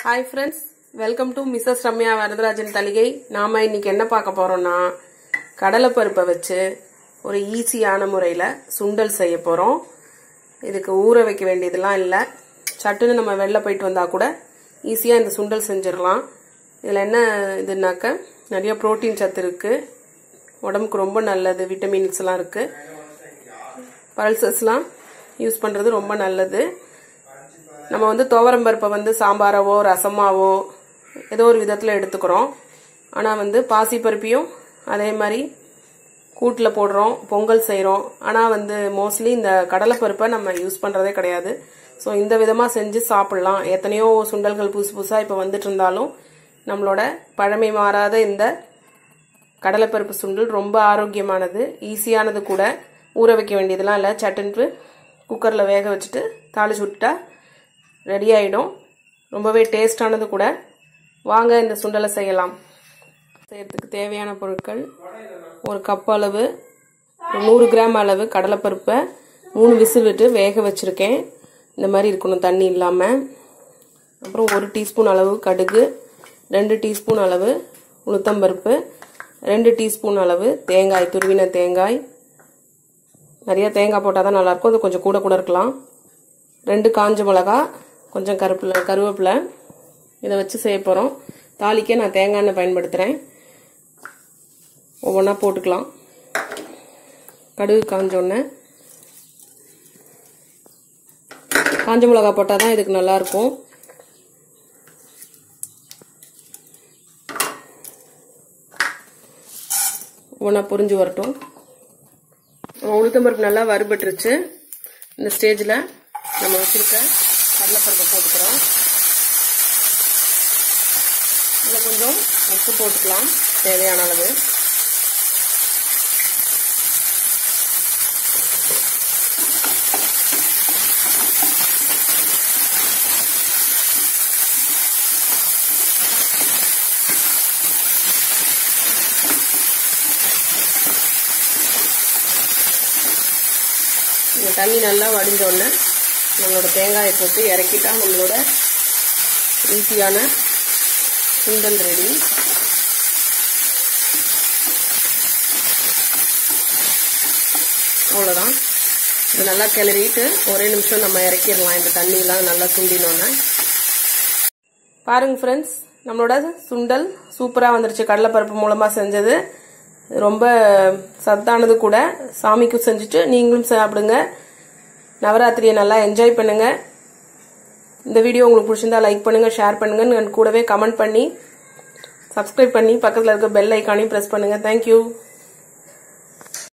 hi friends welcome to Mrs Ramya Varadarajan தலிகை நாம இன்னைக்கு என்ன பார்க்க போறோம்னா கடலைப்பருப்பை வச்சு ஒரு ஈஸியான முறையில் சுண்டல் செய்ய போகிறோம் இதுக்கு ஊற வைக்க வேண்டியதெல்லாம் இல்லை சட்டுன்னு நம்ம வெளில போயிட்டு வந்தால் கூட ஈஸியாக இந்த சுண்டல் செஞ்சிடலாம் இதில் என்ன இதுனாக்க நிறைய புரோட்டீன் சத்து இருக்குது உடம்புக்கு ரொம்ப நல்லது விட்டமின்ஸ் எல்லாம் இருக்குது பல்சஸ்லாம் யூஸ் பண்ணுறது ரொம்ப நல்லது நம்ம வந்து துவரம் பருப்பை வந்து சாம்பாராவோ ரசமாவோ ஏதோ ஒரு விதத்தில் எடுத்துக்கிறோம் ஆனால் வந்து பாசி பருப்பையும் அதே மாதிரி கூட்டில் போடுறோம் பொங்கல் செய்கிறோம் ஆனால் வந்து மோஸ்ட்லி இந்த கடலைப்பருப்பை நம்ம யூஸ் பண்ணுறதே கிடையாது ஸோ இந்த விதமாக செஞ்சு சாப்பிட்லாம் எத்தனையோ சுண்டல்கள் புதுசு புதுசாக இப்போ வந்துட்டு இருந்தாலும் நம்மளோட பழமை மாறாத இந்த கடலைப்பருப்பு சுண்டல் ரொம்ப ஆரோக்கியமானது ஈஸியானது கூட ஊற வைக்க வேண்டியதெல்லாம் இல்லை சட்டுன்ட்டு குக்கரில் வேக வச்சுட்டு தாளிச்சு விட்டுட்டா ரெடி ஆகிடும் ரொம்பவே டேஸ்டானது கூட வாங்க இந்த சுண்டலை செய்யலாம் செய்யறதுக்கு தேவையான பொருட்கள் ஒரு கப் அளவு ஒரு நூறு கிராம் அளவு கடலைப்பருப்பை மூணு விசில் விட்டு வேக வச்சுருக்கேன் இந்த மாதிரி இருக்கணும் தண்ணி இல்லாமல் அப்புறம் ஒரு டீஸ்பூன் அளவு கடுகு ரெண்டு டீஸ்பூன் அளவு உளுத்தம்பருப்பு ரெண்டு டீஸ்பூன் அளவு தேங்காய் துருவின தேங்காய் நிறைய தேங்காய் போட்டால் தான் நல்லாயிருக்கும் அது கொஞ்சம் கூட கூட இருக்கலாம் ரெண்டு காஞ்ச மிளகா கொஞ்சம் கருப்பில் கருவேப்பிலை இதை வச்சு செய்ய போகிறோம் தாளிக்க நான் தேங்காய் எண்ணெய் பயன்படுத்துகிறேன் ஒவ்வொன்றா போட்டுக்கலாம் கடுகு காஞ்சோடனே காஞ்ச மிளகா போட்டால் தான் இதுக்கு நல்லாயிருக்கும் ஒன்றா புரிஞ்சு வரட்டும் உளுத்தம்பருப்பு நல்லா வறுபட்டுருச்சு இந்த ஸ்டேஜில் நம்ம வச்சுருக்க கடலைப்பருப்பை போட்டுக்கிறோம் இதில் கொஞ்சம் உப்பு போட்டுக்கலாம் தேவையான அளவு இந்த தண்ணி நல்லா வடிஞ்சோடனே நம்மளோட தேங்காயை போட்டு இறக்கிட்டா நம்மளோட ஈஸியான சுண்டல் ரெடி அவ்வளோதான் இது நல்லா கிளறிட்டு ஒரே நிமிஷம் நம்ம இறக்கிடலாம் இந்த தண்ணியெலாம் நல்லா சுண்டினோன்னே பாருங்க ஃப்ரெண்ட்ஸ் நம்மளோட சுண்டல் சூப்பராக வந்துருச்சு கடலைப்பருப்பு மூலமாக செஞ்சது ரொம்ப சத்தானது கூட சாமிக்கும் செஞ்சுட்டு நீங்களும் சாப்பிடுங்க நவராத்திரியை நல்லா என்ஜாய் பண்ணுங்க இந்த வீடியோ உங்களுக்கு பிடிச்சிருந்தா லைக் பண்ணுங்க ஷேர் பண்ணுங்க கூடவே கமெண்ட் பண்ணி சப்ஸ்கிரைப் பண்ணி பக்கத்தில் இருக்க பெல் ஐக்கானையும் ப்ரெஸ் பண்ணுங்க தேங்க்யூ